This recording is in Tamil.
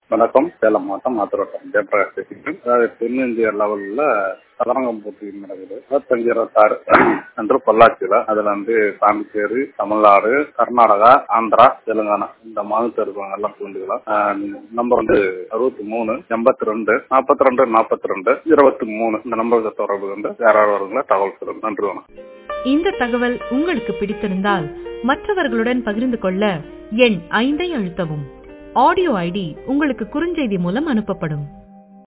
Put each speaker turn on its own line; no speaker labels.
வணக்கம் சேலம் மாவட்டம் மாத்திரோட்டம் ஜெயபிரகாஷ் பேசுகிறேன் அதாவது தென்னிந்திய லெவலில் சதுரங்கம் போட்டி நடக்குது இருபத்தஞ்சு இருபத்தாறு அன்று பொள்ளாச்சியில் அதில் வந்து பாண்டிச்சேரி தமிழ்நாடு கர்நாடகா ஆந்திரா தெலுங்கானா இந்த மாநிலத்தில் இருக்கவங்க எல்லாம் கலந்துக்கலாம் நம்பர் வந்து அறுபத்தி மூணு எண்பத்தி ரெண்டு நாற்பத்தி ரெண்டு நாற்பத்தி ரெண்டு இருபத்தி மூணு இந்த நம்பருக்கு தொடர்பு வந்து யாராவது வருங்களா தகவல் சொல்லுங்க நன்றி வணக்கம்
இந்த தகவல் உங்களுக்கு பிடித்திருந்தால் மற்றவர்களுடன் பகிர்ந்து கொள்ள எண் ஐந்தை அழுத்தவும் ஆடியோ ஐடி உங்களுக்கு குறுஞ்செய்தி மூலம் அனுப்பப்படும்